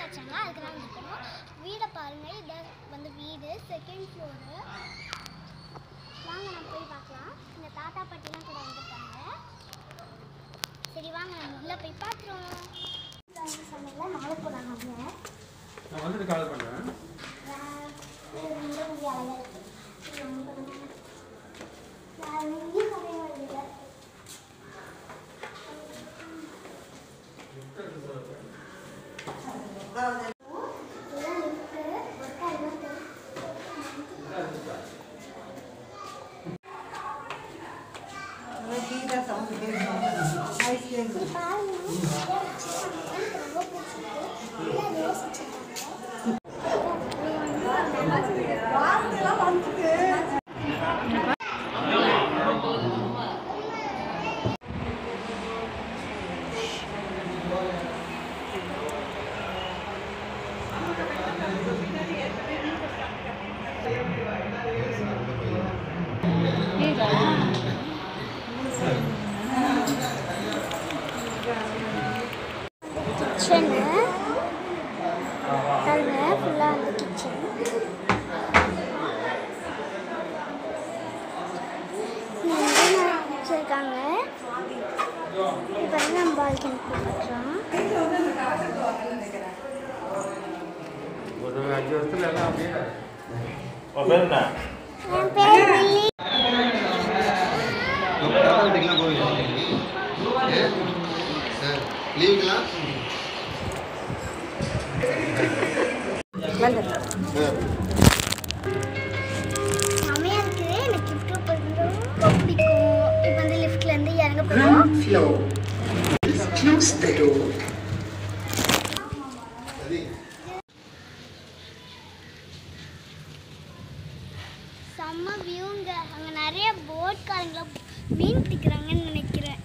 கச்சாங்க அதுக்கு தான் வந்திருக்கோம் வீடை பாருங்க இதை வந்து வீடு செகண்ட் ஃப்ளோரு வாங்க நம்ம போய் பார்க்கலாம் இந்த தாத்தா பாட்டிலாம் கூட வந்திருக்காங்க சரி வாங்க நம்ம உள்ள போய் பார்க்குறோம் சொன்னீங்களா நாளை போகிறாங்க அவங்க நான் வந்துட்டு கால் பண்ணுறேன் ரொம்ப முடியாத நான் இங்கேயும் நிறைய வருது கிச்சனு பாருங்க ஃபுல்லாக வந்து கிச்சன் வச்சுருக்காங்க இப்போ வந்து நம்ம பால்கனி பார்க்குறோம் ஒரு அஞ்சு வருஷத்துல எல்லாம் அப்படியே உன் பேர் என்ன என் பேர் மில்லி தாத்தா வீட்டுக்கெல்லாம் போவீங்க சார் லீவுங்களா செமையாக இருக்குது எனக்கு லிஃப்ட்டில் போகிறது ரொம்ப பிடிக்கும் இப்போ வந்து லிஃப்ட்லேருந்து இறங்க போகிறோம் floor. Please close the door. செம்ம வியூங்க அங்கே நிறைய போட்காரங்கள மீன் பிடிக்கிறாங்கன்னு நினைக்கிறேன்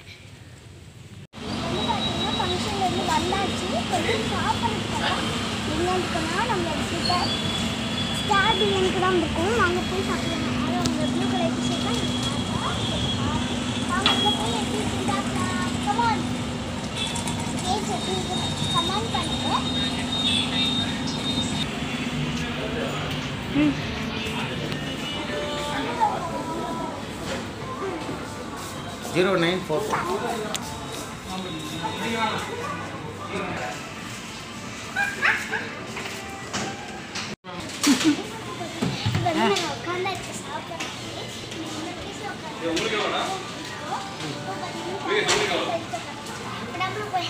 ஃபங்க்ஷன்லேருந்து வந்தாச்சு கொஞ்சம் சாப்பிட்றதுக்காக எங்கே இருக்கோம்னா நம்மளோட கிட்ட ஸ்டார் பிரியாணிக்கு தான் இருக்கும் வாங்க போய் சாப்பிடுவோம் அது அவங்க ப்ளூ கலர் டிஷர்ட் தான் வாங்க போய் எப்படி இருக்குன்னு கமான் கேக் எப்படி இருக்கு கமெண்ட் பண்ணுங்க ஜீரோ நைன் ஃபோர் இப்போ வந்து நாங்கள் உட்காந்தாச்சு சாப்பிட்றதுக்கு இந்த பீஸில் உட்காந்து நம்மளும் போய்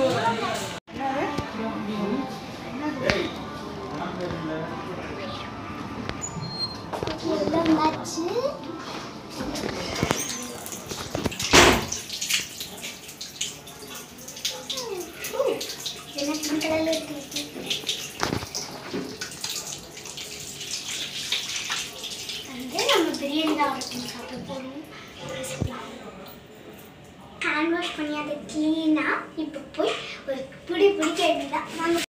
வந்தாச்சு என்ன பிங்க் கலர்ல இருக்கு வந்து நம்ம பிரியாணி தான் ஆர்டர் சாப்பிட போகிறோம் ஹேண்ட் வாஷ் பண்ணி அதை க்ளீனாக இப்போ போய் ஒரு பிடி பிடிக்க வேண்டியதான் வாங்க